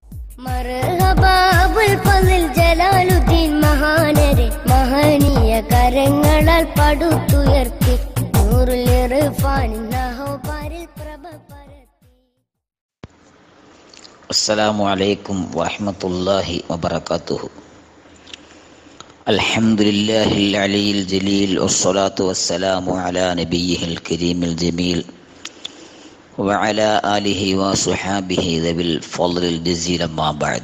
മർഹബാബുൽ ഫസിൽ ജലാലുദ്ദീൻ മഹാനരെ മഹനീയ കരങ്ങളാൽ പടുത്തുയർത്തി നൂറുൽ ഇർഫാനിൻ നഹോപാരിൽ പ്രഭ പരത്തി السلام عليكم ورحمة الله وبركاته الحمد لله العلي الجليل والصلاة والسلام على نبيه الكريم الجميل وعلى آله وصحابه ذوي الفضل الجزيل ما بعد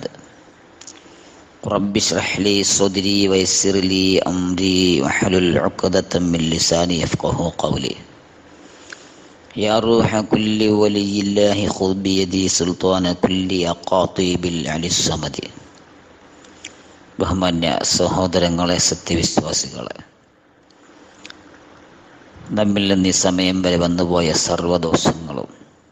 رب اشرح لي صدري ويسر لي أمري واحلل عقدة من لساني يفقه قولي يا روح كل ولي الله خذ بيدي سلطان كل أقاطيب العلي الصمد ബഹുമാന്യ സഹോദരങ്ങളെ സത്യവിശ്വാസികളെ നമ്മിൽ നിന്ന് ഈ സമയം വരെ വന്നുപോയ സർവദോഷങ്ങളും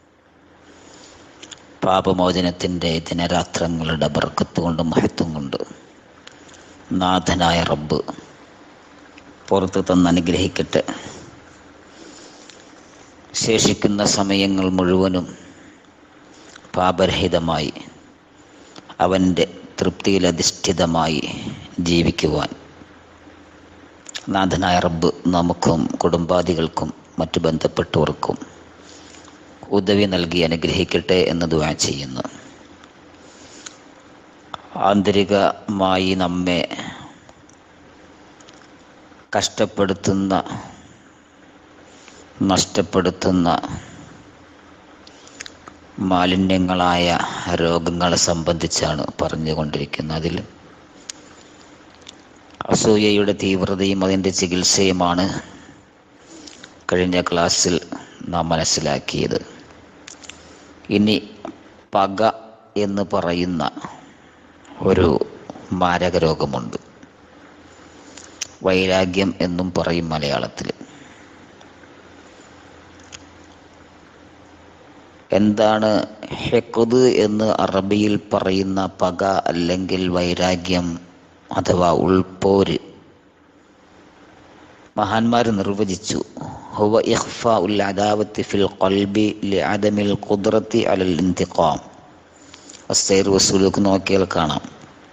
പാപമോചനത്തിൻ്റെ ദിനരാത്രങ്ങളുടെ ബർക്കത്ത് കൊണ്ട് മഹത്വം കൊണ്ട് നാഥനായ റബ്ബ് പുറത്ത് തന്ന് അനുഗ്രഹിക്കട്ടെ ശേഷിക്കുന്ന സമയങ്ങൾ മുഴുവനും പാപരഹിതമായി അവൻ്റെ തൃപ്തിയിലധിഷ്ഠിതമായി ജീവിക്കുവാൻ നാഥനായ റബ്ബ് നമുക്കും കുടുംബാദികൾക്കും മറ്റു ബന്ധപ്പെട്ടവർക്കും ഉദവി നൽകി അനുഗ്രഹിക്കട്ടെ എന്ന് ദുആ ചെയ്യുന്നു ആന്തരികമായി നമ്മെ കഷ്ടപ്പെടുത്തുന്ന നഷ്ടപ്പെടുത്തുന്ന മാലിന്യങ്ങളായ രോഗങ്ങളെ സംബന്ധിച്ചാണ് പറഞ്ഞുകൊണ്ടിരിക്കുന്നത് അതിൽ അസൂയയുടെ തീവ്രതയും അതിൻ്റെ ചികിത്സയുമാണ് കഴിഞ്ഞ ക്ലാസ്സിൽ നാം മനസ്സിലാക്കിയത് ഇനി പക എന്ന് പറയുന്ന ഒരു മാരക രോഗമുണ്ട് വൈരാഗ്യം എന്നും പറയും മലയാളത്തിൽ എന്താണ് ഹെക്കുത് എന്ന് അറബിയിൽ പറയുന്ന പക അല്ലെങ്കിൽ വൈരാഗ്യം അഥവാ ഉൾപോര് മഹാന്മാർ നിർവചിച്ചു ഹുവ ഇഖ്ഫ ഉൽ അദാവത്തി ഫിൽ ഖൽബി ലിഅദമിൽ ഖുദ്റത്തി അലൽ ഇന്തിഖാം അസ്തൈർ വസൂലുക്ക് നോക്കിയാൽ കാണാം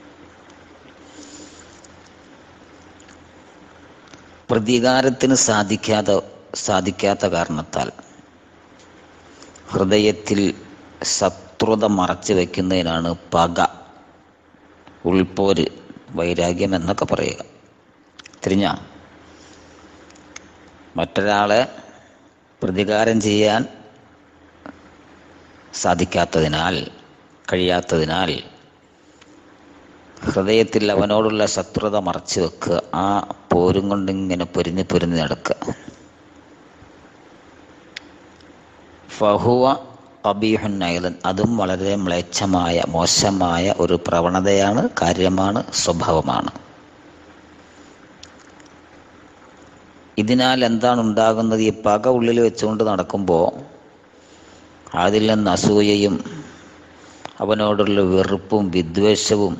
പ്രതികാരത്തിന് സാധിക്കാത്ത സാധിക്കാത്ത കാരണത്താൽ ഹൃദയത്തിൽ ശത്രുത മറച്ചു വയ്ക്കുന്നതിനാണ് പക ഉൾപോര് വൈരാഗ്യം എന്നൊക്കെ പറയുക തിരിഞ്ഞ മറ്റൊരാളെ പ്രതികാരം ചെയ്യാൻ സാധിക്കാത്തതിനാൽ കഴിയാത്തതിനാൽ ഹൃദയത്തിൽ അവനോടുള്ള ശത്രുത മറച്ചു വെക്കുക ആ പോരും കൊണ്ടിങ്ങനെ പൊരിഞ്ഞ് പൊരിഞ്ഞ് നടക്കുക ഫഹുവ അബീഹുൻ നൈലൻ അതും വളരെ മ്ലേച്ഛമായ മോശമായ ഒരു പ്രവണതയാണ് കാര്യമാണ് സ്വഭാവമാണ് ഇതിനാൽ എന്താണ് ഉണ്ടാകുന്നത് ഈ പക ഉള്ളിൽ വെച്ചുകൊണ്ട് നടക്കുമ്പോൾ അതിൽ നിന്ന് അസൂയയും അവനോടുള്ള വെറുപ്പും വിദ്വേഷവും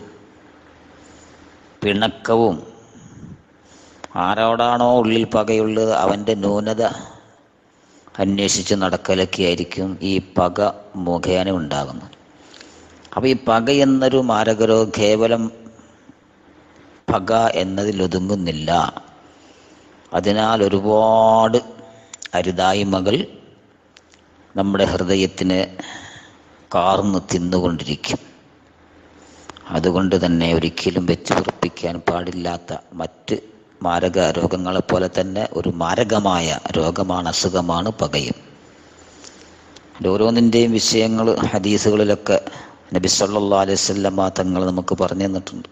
പിണക്കവും ആരോടാണോ ഉള്ളിൽ പകയുള്ളത് അവൻ്റെ ന്യൂനത അന്വേഷിച്ച് നടക്കലൊക്കെ ആയിരിക്കും ഈ പക മുഖേന ഉണ്ടാകുന്നത് അപ്പോൾ ഈ പക എന്നൊരു മാരകരോ കേവലം പക എന്നതിലൊതുങ്ങുന്നില്ല അതിനാൽ ഒരുപാട് അരുതായ്മകൾ നമ്മുടെ ഹൃദയത്തിന് കാർന്ന് തിന്നുകൊണ്ടിരിക്കും അതുകൊണ്ട് തന്നെ ഒരിക്കലും വെച്ച് ഉറപ്പിക്കാൻ പാടില്ലാത്ത മറ്റ് മാരക രോഗങ്ങളെപ്പോലെ തന്നെ ഒരു മാരകമായ രോഗമാണ് അസുഖമാണ് പകയും ഓരോന്നിൻ്റെയും വിഷയങ്ങൾ ഹദീസുകളിലൊക്കെ നബി സല്ലാ അലൈഹി സ്വല്ലമ്മ തങ്ങൾ നമുക്ക് പറഞ്ഞു തന്നിട്ടുണ്ട്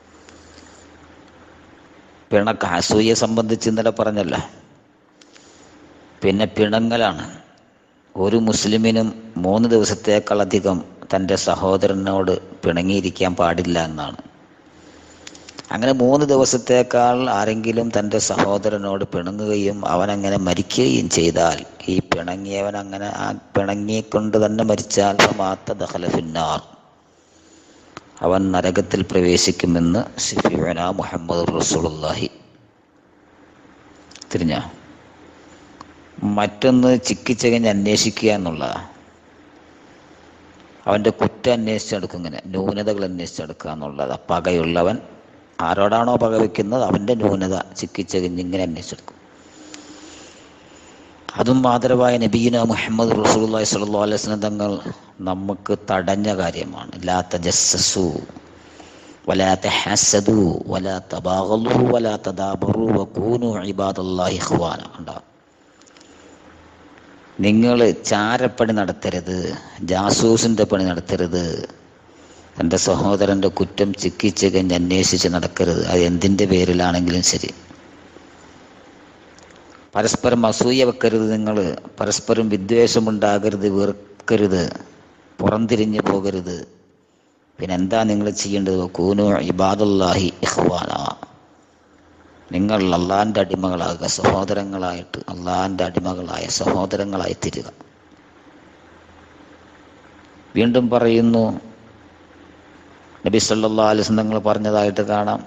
പിണക്ക അസൂയെ സംബന്ധിച്ച് ഇന്നലെ പറഞ്ഞല്ല പിന്നെ പിണങ്ങലാണ് ഒരു മുസ്ലിമിനും മൂന്ന് ദിവസത്തേക്കാളധികം തൻ്റെ സഹോദരനോട് പിണങ്ങിയിരിക്കാൻ പാടില്ല എന്നാണ് അങ്ങനെ മൂന്ന് ദിവസത്തേക്കാൾ ആരെങ്കിലും തൻ്റെ സഹോദരനോട് പിണങ്ങുകയും അവനങ്ങനെ മരിക്കുകയും ചെയ്താൽ ഈ പിണങ്ങിയവൻ അങ്ങനെ ആ പിണങ്ങിക്കൊണ്ട് തന്നെ മരിച്ചാൽ മാത്ത ദഹലഫിന്നാർ അവൻ നരകത്തിൽ പ്രവേശിക്കുമെന്ന് ഷിഫിഅന മുഹമ്മദ് റസൂലുള്ളാഹി തിരിഞ്ഞ മറ്റൊന്ന് ചിക്കിച്ചകഞ്ഞ് അന്വേഷിക്കുക എന്നുള്ളതാണ് അവൻ്റെ കുറ്റം അന്വേഷിച്ചെടുക്കും ഇങ്ങനെ ന്യൂനതകൾ അന്വേഷിച്ചെടുക്കുക എന്നുള്ളത് പകയുള്ളവൻ ആരോടാണോ പക വെക്കുന്നത് അവൻ്റെ ന്യൂനത ചിക്കിച്ചകിഞ്ഞ് ഇങ്ങനെ അന്വേഷിച്ചെടുക്കും അതും മാതൃവായ നബീന മുഹമ്മദ് റസൂലുള്ളാഹി സ്വല്ലല്ലാഹു അലൈഹി വസല്ലം തങ്ങൾ നമുക്ക് തടഞ്ഞ കാര്യമാണ് ലാ തജസ്സസു വലാ തഹസദു വലാ തബാഗളു വലാ തദാബറു വകൂനു ഇബാദല്ലാഹി ഇഖ്വാന കണ്ടോ നിങ്ങൾ ചാരപ്പണി നടത്തരുത് ജാസൂസിൻ്റെ പണി നടത്തരുത് എൻ്റെ സഹോദരൻ്റെ കുറ്റം ചിക്കിച്ച് കഴിഞ്ഞ് അന്വേഷിച്ച് നടക്കരുത് അത് എന്തിൻ്റെ പേരിലാണെങ്കിലും ശരി പരസ്പരം അസൂയ വെക്കരുത് നിങ്ങൾ പരസ്പരം വിദ്വേഷമുണ്ടാകരുത് വെറുക്കരുത് പുറംതിരിഞ്ഞു പോകരുത് പിന്നെ എന്താ നിങ്ങൾ ചെയ്യേണ്ടത് കൂനു ഇബാദുല്ലാഹി ഇഖ്വാന നിങ്ങൾ അള്ളാഹിൻ്റെ അടിമകളാകുക സഹോദരങ്ങളായിട്ട് അള്ളാഹിൻ്റെ അടിമകളായ സഹോദരങ്ങളായി തീരുക വീണ്ടും പറയുന്നു നബി സല്ലാ അലിസ് നിങ്ങൾ പറഞ്ഞതായിട്ട് കാണാം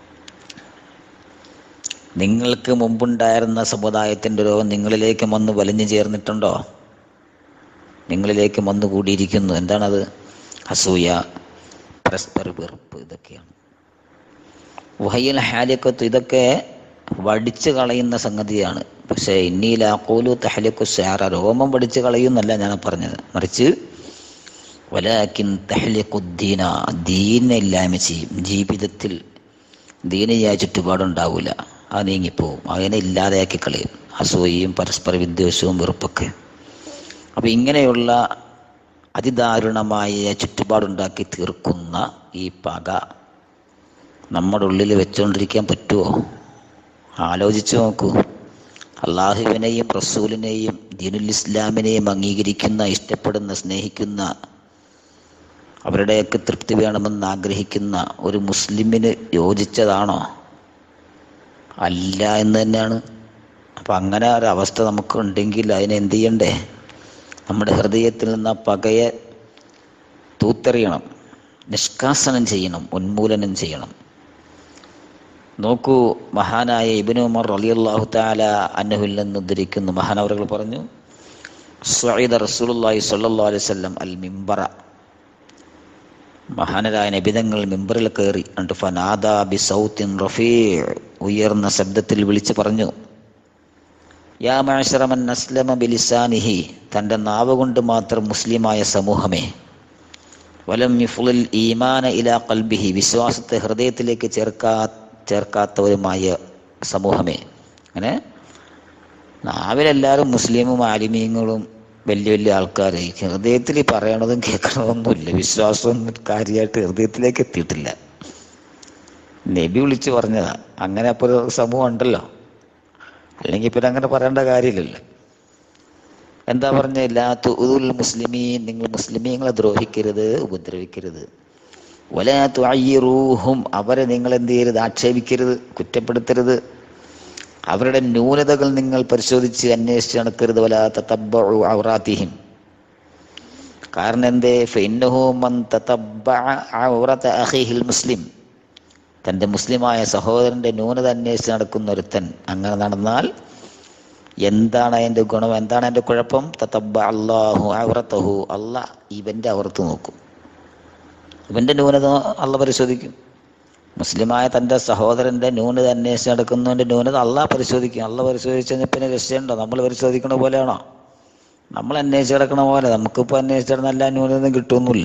നിങ്ങൾക്ക് മുമ്പുണ്ടായിരുന്ന സമുദായത്തിൻ്റെ രോഗം നിങ്ങളിലേക്ക് വന്ന് വലിഞ്ഞു ചേർന്നിട്ടുണ്ടോ നിങ്ങളിലേക്ക് വന്നു കൂടിയിരിക്കുന്നു എന്താണത് അസൂയ പരസ്പര വെറുപ്പ് ഇതൊക്കെയാണ് വഹയ്യൽ ഹാലിക്കത്ത് ഇതൊക്കെ വടിച്ചു കളയുന്ന സംഗതിയാണ് പക്ഷേ ഇന്നീലാക്കോലു തഹലിക്കു ഷാറ രോമം വടിച്ചു കളയുന്നല്ല ഞാൻ പറഞ്ഞത് മറിച്ച് വലാക്കിൻ തഹലിക്കുദ്ദീന ദീനില്ലായ്മ ചെയ്യും ജീവിതത്തിൽ ദീനയായ ചുറ്റുപാടുണ്ടാവില്ല അത് നീങ്ങിപ്പോവും അതിനെ ഇല്ലാതെയാക്കി കളയും അസൂയയും പരസ്പര വിദ്വേഷവും വെറുപ്പൊക്കെ അപ്പം ഇങ്ങനെയുള്ള അതിദാരുണമായ ചുറ്റുപാടുണ്ടാക്കി തീർക്കുന്ന ഈ പക നമ്മുടെ ഉള്ളിൽ വെച്ചുകൊണ്ടിരിക്കാൻ പറ്റുമോ ആലോചിച്ച് നോക്കൂ അള്ളാഹുവിനെയും റസൂലിനെയും ദീനുൽ ഇസ്ലാമിനെയും അംഗീകരിക്കുന്ന ഇഷ്ടപ്പെടുന്ന സ്നേഹിക്കുന്ന അവരുടെയൊക്കെ തൃപ്തി വേണമെന്ന് ആഗ്രഹിക്കുന്ന ഒരു മുസ്ലിമിന് യോജിച്ചതാണോ അല്ല എന്ന് തന്നെയാണ് അപ്പം അങ്ങനെ ഒരു അവസ്ഥ നമുക്ക് ഉണ്ടെങ്കിൽ അതിനെ എന്ത് ചെയ്യണ്ടേ നമ്മുടെ ഹൃദയത്തിൽ നിന്ന് ആ പകയെ തൂത്തെറിയണം നിഷ്കാസനം ചെയ്യണം ഉന്മൂലനം ചെയ്യണം നോക്കൂ മഹാനായ ഇബിനു ഉമർ റളിയല്ലാഹു തആല അന്നഹുൽ നിന്ന് ഉദ്ധരിക്കുന്നു മഹാനവറുകൾ പറഞ്ഞു സ്വഈദ റസൂലുള്ളാഹി സ്വല്ലല്ലാഹു അലൈഹി വസല്ലം അൽ മിമ്പറ മഹാനരായ നബിതങ്ങൾ മിമ്പറിൽ കയറി എന്നിട്ട് ഫനാദ ബി സൗത്തിൻ റഫീ ഉയർന്ന ശബ്ദത്തിൽ വിളിച്ചു പറഞ്ഞു യാ മഅശറമൻ അസ്ലമ ബിലിസാനിഹി തൻ്റെ നാവ് കൊണ്ട് മാത്രം മുസ്ലിമായ സമൂഹമേ വലം യുഫ്ലിൽ ഈമാന ഇലാ കൽബിഹി വിശ്വാസത്തെ ഹൃദയത്തിലേക്ക് ചേർക്കാ ചേർക്കാത്തവരുമായ സമൂഹമേ അങ്ങനെ നാവിലെല്ലാവരും മുസ്ലിമും ആലിമീങ്ങളും വലിയ വലിയ ആൾക്കാരെ ഹൃദയത്തിൽ ഈ പറയണതും കേൾക്കണതൊന്നുമില്ല വിശ്വാസമൊന്നും കാര്യമായിട്ട് ഹൃദയത്തിലേക്ക് എത്തിയിട്ടില്ല നബി വിളിച്ചു പറഞ്ഞതാ അങ്ങനെ അപ്പോൾ ഒരു സമൂഹം ഉണ്ടല്ലോ അല്ലെങ്കിൽ പിന്നെ അങ്ങനെ പറയേണ്ട കാര്യമില്ലല്ലോ എന്താ പറഞ്ഞ ലാത്തുൽ മുസ്ലിമീൻ നിങ്ങൾ മുസ്ലിമീങ്ങളെ ദ്രോഹിക്കരുത് ഉപദ്രവിക്കരുത് വലാത്തു അയ്യറൂഹും അവരെ നിങ്ങൾ എന്ത് ചെയ്യരുത് ആക്ഷേപിക്കരുത് കുറ്റപ്പെടുത്തരുത് അവരുടെ ന്യൂനതകൾ നിങ്ങൾ പരിശോധിച്ച് അന്വേഷിച്ച് നടക്കരുത് വലാത്ത തബ്ബഉ ഔറാത്തിഹിം കാരണം എന്തേ ഫഇന്നഹു മൻ തതബ്ബഅ ഔറത അഖീഹിൽ മുസ്ലിം തൻ്റെ മുസ്ലിമായ സഹോദരൻ്റെ ന്യൂനത അന്വേഷിച്ച് നടക്കുന്ന ഒരുത്തൻ അങ്ങനെ നടന്നാൽ എന്താണ് അതിൻ്റെ ഗുണം എന്താണ് അതിൻ്റെ കുഴപ്പം തത്തബ്ബ അള്ളാഹു ഔറത്തഹു അല്ല ഇവൻ്റെ ഔറത്ത് നോക്കും ഇവൻ്റെ ന്യൂനത അള്ള പരിശോധിക്കും മുസ്ലിമായ തൻ്റെ സഹോദരൻ്റെ ന്യൂനത അന്വേഷിച്ച് നടക്കുന്നതിൻ്റെ ന്യൂനത അല്ല പരിശോധിക്കും അല്ല പരിശോധിച്ച് കഴിഞ്ഞാൽ പിന്നെ രക്ഷയുണ്ടോ നമ്മൾ പരിശോധിക്കണ പോലെയാണോ നമ്മൾ അന്വേഷിച്ച് കിടക്കണ പോലെ നമുക്കിപ്പോൾ അന്വേഷിച്ച് കിടന്ന എല്ലാ ന്യൂനതയും കിട്ടുമൊന്നുമില്ല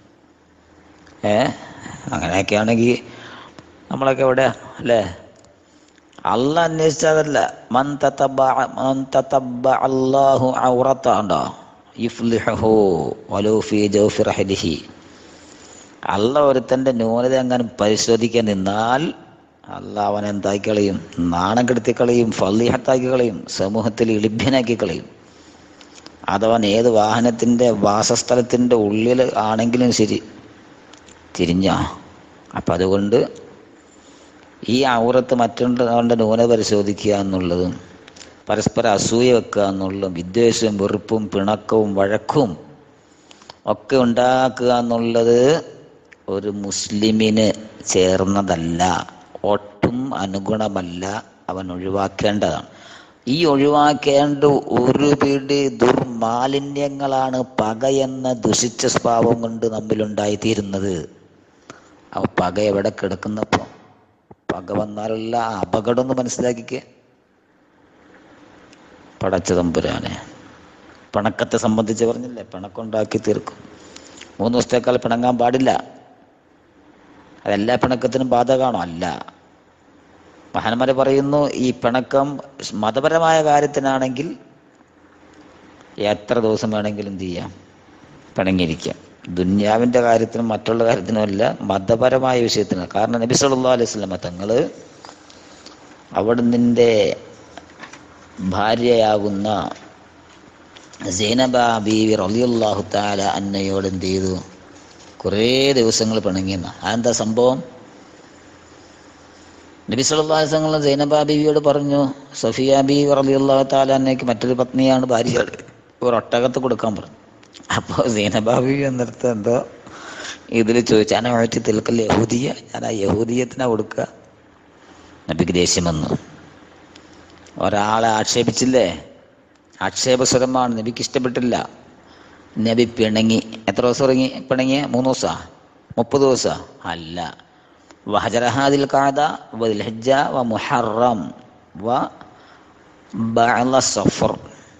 ഏ അങ്ങനെയൊക്കെ ആണെങ്കിൽ നമ്മളൊക്കെ എവിടെ അല്ലേ അല്ല അന്വേഷിച്ചതല്ല മൻ തതബ്ബ മൻ തതബ്ബ അല്ലാഹു ഔറത്ത ഉണ്ടോ യുഫ്ലിഹു വലൂ ഫീ ജൗഫി റഹ്ലിഹി അല്ല ഒരുത്തൻ്റെ ന്യൂനത എങ്ങനെ പരിശോധിക്കാൻ നിന്നാൽ അല്ല അവൻ എന്താക്കി കളയും നാണം കെടുത്തി കളയും ഫലിഹത്താക്കി കളയും സമൂഹത്തിൽ ഇളിഭ്യനാക്കി കളയും അതവൻ ഏത് വാഹനത്തിൻ്റെ വാസസ്ഥലത്തിൻ്റെ ഉള്ളിൽ ആണെങ്കിലും ശരി തിരിഞ്ഞോ അപ്പം അതുകൊണ്ട് ഈ ഔറത്ത് മറ്റുള്ളവരുടെ ന്യൂനത പരിശോധിക്കുക എന്നുള്ളതും പരസ്പരം അസൂയ വെക്കുക എന്നുള്ളതും വിദ്വേഷവും വെറുപ്പും പിണക്കവും വഴക്കും ഒക്കെ ഉണ്ടാക്കുക എന്നുള്ളത് ഒരു മുസ്ലിമിന് ചേർന്നതല്ല ഒട്ടും അനുഗുണമല്ല അവൻ ഒഴിവാക്കേണ്ടതാണ് ഈ ഒഴിവാക്കേണ്ട ഒരു പിടി ദുർമാലിന്യങ്ങളാണ് പകയെന്ന ദുഷിച്ച സ്വഭാവം കൊണ്ട് നമ്മിലുണ്ടായിത്തീരുന്നത് ആ പക എവിടെ കിടക്കുന്നപ്പോ പക വന്നാലുള്ള അപകടം ഒന്ന് മനസ്സിലാക്കിക്കേ പടച്ച തമ്പുരാനെ പിണക്കത്തെ സംബന്ധിച്ച് പറഞ്ഞില്ലേ പിണക്കുണ്ടാക്കി തീർക്കും മൂന്ന് ദിവസത്തേക്കാൾ പിണങ്ങാൻ പാടില്ല അതെല്ലാ പിണക്കത്തിനും ബാധകമാണോ അല്ല മഹാന്മാര് പറയുന്നു ഈ പിണക്കം മതപരമായ കാര്യത്തിനാണെങ്കിൽ എത്ര ദിവസം വേണമെങ്കിലും എന്ത് ചെയ്യാം പിണങ്ങിയിരിക്കാം ദുന്യാവിൻ്റെ കാര്യത്തിനും മറ്റുള്ള കാര്യത്തിനും അല്ല മതപരമായ വിഷയത്തിന് കാരണം നബി സല്ലല്ലാഹു അലൈഹി വസല്ലമ തങ്ങള് അവിടെ നിന്റെ ഭാര്യയാകുന്ന സൈനബ ബീവി റളിയല്ലാഹു തആല അന്നയോട് എന്ത് ചെയ്തു കുറേ ദിവസങ്ങൾ പിണങ്ങിയെന്ന അതെന്താ സംഭവം നബി സല്ലല്ലാഹു അലൈഹി വസല്ലം സൈനബ ബീവിയോട് പറഞ്ഞു സഫിയ ബീവി റളിയല്ലാഹു തആല അന്നയ്ക്ക് മറ്റൊരു പത്നിയാണ് ഭാര്യയോട് ഒരു ഒട്ടകത്ത് കൊടുക്കാൻ പറഞ്ഞു അപ്പോൾ സൈനബ ബീവി എന്നിടത്ത് എന്തോ ഇതിൽ ചോദിച്ചു ഞാൻ ഒഴറ്റി തിൽക്കൽ യഹൂദിയ ഞാൻ ആ യഹൂദിയത്തിനാ കൊടുക്കുക നബിക്ക് ദേഷ്യം വന്നു ഒരാളെ ആക്ഷേപിച്ചില്ലേ ആക്ഷേപസ്വരമാണ് നബിക്ക് ഇഷ്ടപ്പെട്ടില്ല നബി പിണങ്ങി എത്ര ദിവസം ഇറങ്ങി പിണങ്ങിയ മൂന്ന് ദിവസാ മുപ്പത് ദിവസാ അല്ല വഹജറഹാദിൽ കാദ വൽഹജ്ജ വ മുഹറം വ ബഅല സഫർ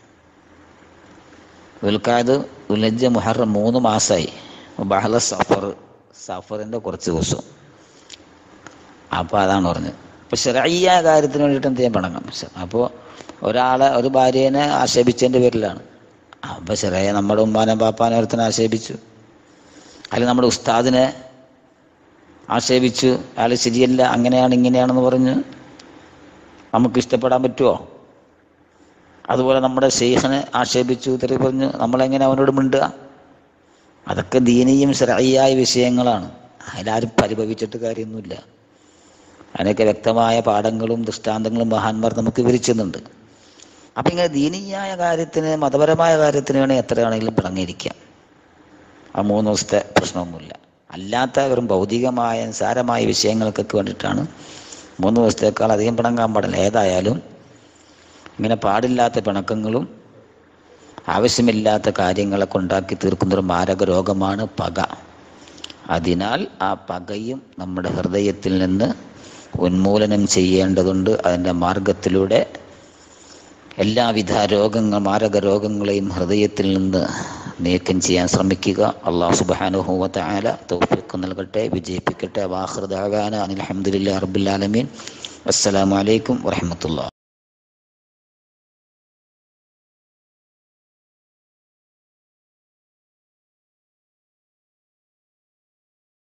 ദുൽഖാദ് ദുൽഹജ്ജ മുഹറം മൂന്ന് മാസമായി ബഹല സഫർ സഫറിൻ്റെ കുറച്ച് ദിവസം അപ്പോൾ അതാണ് പറഞ്ഞത് അപ്പോൾ ശരയ്യ കാര്യത്തിന് വേണ്ടിയിട്ട് എന്ത് ചെയ്യാൻ പിണങ്ങാം അപ്പോൾ ഒരാളെ ഒരു ഭാര്യേനെ ആക്ഷേപിച്ചതിൻ്റെ പേരിലാണ് അപ്പോൾ ശരയ നമ്മുടെ ഉമ്മാനെ പാപ്പാനെ ഒരുത്തനെ ആക്ഷേപിച്ചു അല്ലെങ്കിൽ നമ്മുടെ ഉസ്താദിനെ ആക്ഷേപിച്ചു അയാൾ ശരിയല്ല അങ്ങനെയാണ് ഇങ്ങനെയാണെന്ന് പറഞ്ഞ് നമുക്ക് ഇഷ്ടപ്പെടാൻ പറ്റുമോ അതുപോലെ നമ്മുടെ ഷെയ്ഖിനെ ആക്ഷേപിച്ചു തെറി പറഞ്ഞു നമ്മളെങ്ങനെ അവനോട് മിണ്ടുക അതൊക്കെ ദീനീയും ശരയ്യായ വിഷയങ്ങളാണ് അതിലാരും പരിഭവിച്ചിട്ട് കാര്യമൊന്നുമില്ല അതിനൊക്കെ വ്യക്തമായ പാഠങ്ങളും ദൃഷ്ടാന്തങ്ങളും മഹാന്മാർ നമുക്ക് വിവരിച്ചുന്നുണ്ട് അപ്പം ഇങ്ങനെ ദീനീയായ കാര്യത്തിന് മതപരമായ കാര്യത്തിന് വേണമെങ്കിൽ എത്ര വേണമെങ്കിലും പിണങ്ങിയിരിക്കാം ആ മൂന്ന് ദിവസത്തെ പ്രശ്നമൊന്നുമില്ല അല്ലാത്ത വെറും ഭൗതികമായ നിസാരമായ വിഷയങ്ങൾക്കൊക്കെ വേണ്ടിയിട്ടാണ് മൂന്ന് ദിവസത്തേക്കാൾ അധികം പിണങ്ങാൻ പാടില്ല ഏതായാലും ഇങ്ങനെ പാടില്ലാത്ത പിണക്കങ്ങളും ആവശ്യമില്ലാത്ത കാര്യങ്ങളൊക്കെ ഉണ്ടാക്കി തീർക്കുന്നൊരു മാരക രോഗമാണ് പക അതിനാൽ ആ പകയും നമ്മുടെ ഹൃദയത്തിൽ നിന്ന് ഉന്മൂലനം ചെയ്യേണ്ടതുണ്ട് അതിൻ്റെ മാർഗത്തിലൂടെ എല്ലാവിധ രോഗങ്ങൾ മാരക രോഗങ്ങളെയും ഹൃദയത്തിൽ നിന്ന് നീക്കം ചെയ്യാൻ ശ്രമിക്കുക അള്ളാഹു സുബാനുഹൂവത്ത ആല തൗഫീഖ് നൽകട്ടെ വിജയിപ്പിക്കട്ടെ വാഹൃദാന അനിൽ അഹമ്മദില്ല റബ്ബുലാലമീൻ അസ്സലാമലൈക്കും വറഹമത്തുള്ള